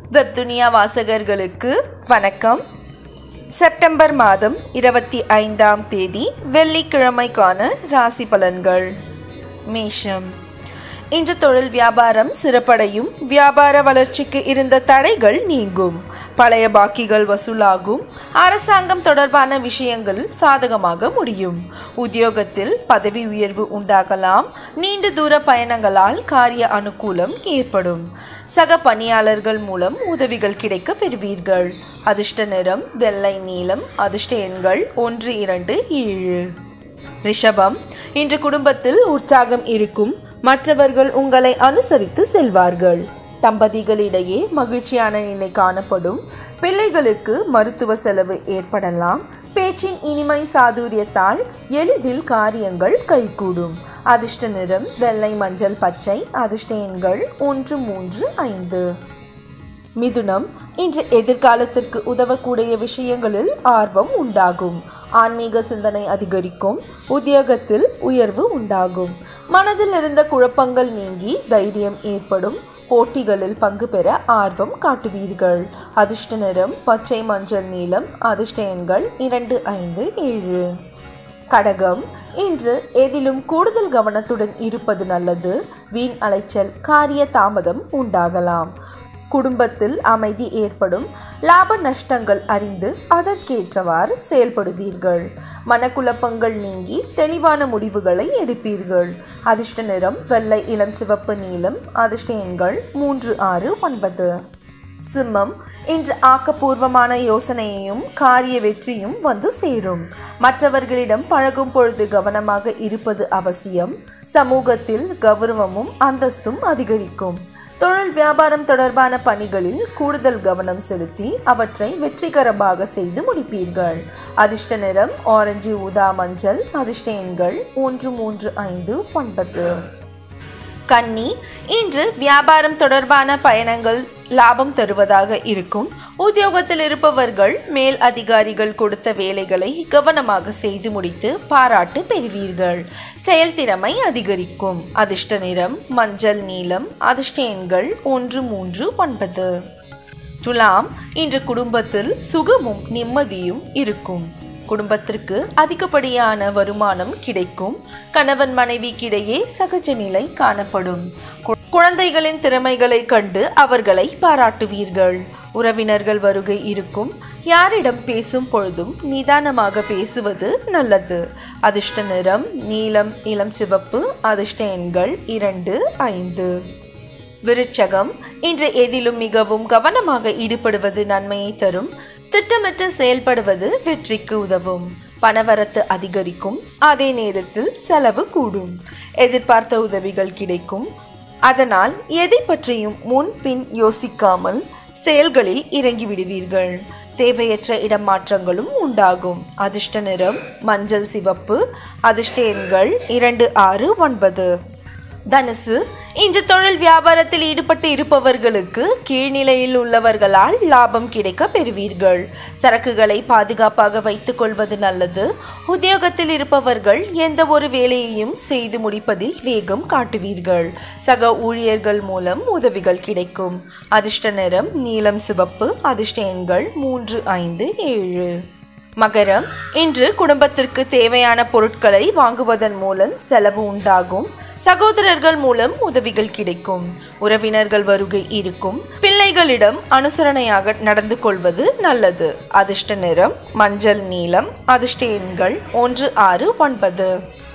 வெப்துனியா வாசகர்களுக்கு வணக்கம் செப்டம்பர் மாதம் இருபத்தி ஐந்தாம் தேதி வெள்ளிக்கிழமைக்கான ராசி பலன்கள் மேஷம் இன்று தொழில் வியாபாரம் சிறப்படையும் வியாபார வளர்ச்சிக்கு இருந்த தடைகள் நீங்கும் பழைய பாக்கிகள் வசூலாகும் அரசாங்கம் தொடர்பான விஷயங்கள் சாதகமாக முடியும் உத்தியோகத்தில் பதவி உயர்வு உண்டாகலாம் நீண்ட தூர பயணங்களால் காரிய அனுகூலம் ஏற்படும் சக பணியாளர்கள் மூலம் உதவிகள் கிடைக்க பெறுவீர்கள் அதிர்ஷ்ட நிறம் வெள்ளை நீலம் அதிர்ஷ்ட எண்கள் ஒன்று இரண்டு ஏழு ரிஷபம் இன்று குடும்பத்தில் உற்சாகம் இருக்கும் மற்றவர்கள் உங்களை அனுசரித்து செல்வார்கள் தம்பதிகளிடையே மகிழ்ச்சியான நிலை காணப்படும் பிள்ளைகளுக்கு மருத்துவ செலவு ஏற்படலாம் பேச்சின் இனிமை சாதுரியத்தால் எளிதில் காரியங்கள் கைகூடும் அதிர்ஷ்ட நிறம் வெள்ளை மஞ்சள் பச்சை அதிர்ஷ்ட எண்கள் ஒன்று மூன்று ஐந்து மிதுனம் இன்று எதிர்காலத்திற்கு உதவக்கூடிய விஷயங்களில் ஆர்வம் உண்டாகும் ஆன்மீக சிந்தனை அதிகரிக்கும் உத்தியோகத்தில் உயர்வு உண்டாகும் மனதில் இருந்த குழப்பங்கள் நீங்கி தைரியம் ஏற்படும் போட்டிகளில் பங்கு பெற ஆர்வம் காட்டுவீர்கள் அதிர்ஷ்ட நிறம் பச்சை மஞ்சள் நீலம் அதிர்ஷ்ட எண்கள் இரண்டு ஐந்து ஏழு கடகம் இன்று எதிலும் கூடுதல் கவனத்துடன் இருப்பது நல்லது வீண் அலைச்சல் காரிய தாமதம் உண்டாகலாம் குடும்பத்தில் அமைதி ஏற்படும் லாப நஷ்டங்கள் அறிந்து அதற்கேற்றவாறு செயல்படுவீர்கள் மனக்குழப்பங்கள் நீங்கி தெளிவான முடிவுகளை எடுப்பீர்கள் அதிர்ஷ்ட நிறம் வெள்ளை இளம் சிவப்பு நீலம் அதிர்ஷ்ட எண்கள் மூன்று ஆறு ஒன்பது சிம்மம் இன்று ஆக்கப்பூர்வமான யோசனையையும் காரிய வெற்றியும் வந்து சேரும் மற்றவர்களிடம் பழகும் பொழுது கவனமாக இருப்பது அவசியம் சமூகத்தில் கௌரவமும் அந்தஸ்தும் அதிகரிக்கும் தொழில் வியாபாரம் தொடர்பான பணிகளில் கூடுதல் கவனம் செலுத்தி அவற்றை வெற்றிகரமாக செய்து முடிப்பீர்கள் அதிர்ஷ்ட நிறம் ஆரஞ்சு ஊதா மஞ்சள் அதிர்ஷ்ட எண்கள் ஒன்று மூன்று ஐந்து ஒன்பது கன்னி இன்று வியாபாரம் தொடர்பான பயணங்கள் லாபம் தருவதாக இருக்கும் உத்தியோகத்தில் இருப்பவர்கள் மேல் அதிகாரிகள் கொடுத்த வேலைகளை கவனமாக செய்து முடித்து பாராட்டு பெறுவீர்கள் செயல்திறமை அதிகரிக்கும் அதிர்ஷ்ட நிறம் மஞ்சள் நீலம் அதிர்ஷ்ட எண்கள் ஒன்று மூன்று ஒன்பது துலாம் இன்று குடும்பத்தில் சுகமும் நிம்மதியும் இருக்கும் குடும்பத்திற்கு அதிகப்படியான வருமானம் கிடைக்கும் கணவன் மனைவிக்கிடையே சகஜ நிலை காணப்படும் குழந்தைகளின் திறமைகளை கண்டு அவர்களை பாராட்டுவீர்கள் உறவினர்கள் வருகை இருக்கும் யாரிடம் பேசும் பொழுதும் நிதானமாக பேசுவது நல்லது அதிர்ஷ்ட நிறம் நீலம் இளம் சிவப்பு அதிர்ஷ்ட எண்கள் இரண்டு ஐந்து விருச்சகம் இன்று எதிலும் மிகவும் கவனமாக ஈடுபடுவது நன்மையை தரும் திட்டமிட்டு செயல்படுவது வெற்றிக்கு உதவும் பணவரத்து அதிகரிக்கும் அதே நேரத்தில் செலவு கூடும் எதிர்பார்த்த உதவிகள் கிடைக்கும் அதனால் எதை பற்றியும் முன்பின் யோசிக்காமல் செயல்களில் இறங்கி விடுவீர்கள் தேவையற்ற இடமாற்றங்களும் உண்டாகும் அதிர்ஷ்ட நிறம் மஞ்சள் சிவப்பு அதிர்ஷ்ட எண்கள் இரண்டு ஆறு ஒன்பது தனுசு இன்று தொழில் வியாபாரத்தில் ஈடுபட்டு இருப்பவர்களுக்கு கீழ்நிலையில் உள்ளவர்களால் லாபம் கிடைக்க பெறுவீர்கள் சரக்குகளை பாதுகாப்பாக வைத்துக் கொள்வது நல்லது உத்தியோகத்தில் இருப்பவர்கள் எந்த ஒரு வேலையையும் செய்து முடிப்பதில் வேகம் காட்டுவீர்கள் சக ஊழியர்கள் மூலம் உதவிகள் கிடைக்கும் அதிர்ஷ்ட நிறம் நீலம் சிவப்பு அதிர்ஷ்ட எண்கள் மூன்று ஐந்து ஏழு மகரம் இன்று குடும்பத்திற்கு தேவையான பொருட்களை வாங்குவதன் மூலம் செலவு உண்டாகும் சகோதரர்கள் மூலம் உதவிகள் கிடைக்கும் உறவினர்கள் வருகை இருக்கும் பிள்ளைகளிடம் அனுசரணையாக நடந்து கொள்வது நல்லது அதிர்ஷ்ட நிறம் மஞ்சள் நீலம் அதிர்ஷ்ட எண்கள் ஒன்று ஆறு ஒன்பது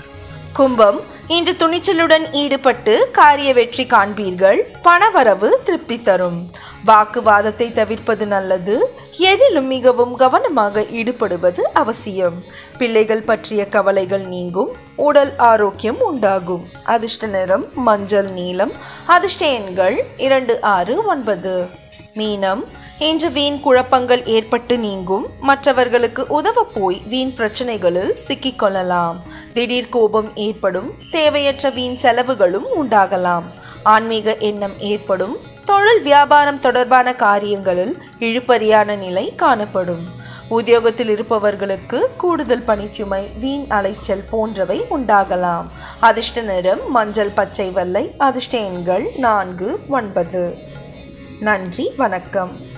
கும்பம் இன்று துணிச்சலுடன் ஈடுபட்டு காரிய வெற்றி காண்பீர்கள் பணவரவு திருப்தி தரும் வாக்குவாதத்தை தவிர்ப்பது நல்லது எதிலும் மிகவும் கவனமாக ஈடுபடுவது அவசியம் பிள்ளைகள் பற்றிய கவலைகள் நீங்கும் உடல் ஆரோக்கியம் உண்டாகும் அதிர்ஷ்ட நிறம் மஞ்சள் நீலம் அதிர்ஷ்ட எண்கள் இரண்டு ஆறு ஒன்பது மீனம் இன்று வீண் குழப்பங்கள் ஏற்பட்டு நீங்கும் மற்றவர்களுக்கு உதவ போய் வீண் பிரச்சனைகளில் சிக்கிக்கொள்ளலாம் திடீர் கோபம் ஏற்படும் தேவையற்ற வீண் செலவுகளும் உண்டாகலாம் ஆன்மீக எண்ணம் ஏற்படும் தொழில் வியாபாரம் தொடர்பான காரியங்களில் இழுபறியான நிலை காணப்படும் உத்தியோகத்தில் இருப்பவர்களுக்கு கூடுதல் பணிச்சுமை வீண் அலைச்சல் போன்றவை உண்டாகலாம் அதிர்ஷ்ட நிறம் மஞ்சள் பச்சை வெள்ளை அதிர்ஷ்ட எண்கள் நான்கு ஒன்பது நன்றி வணக்கம்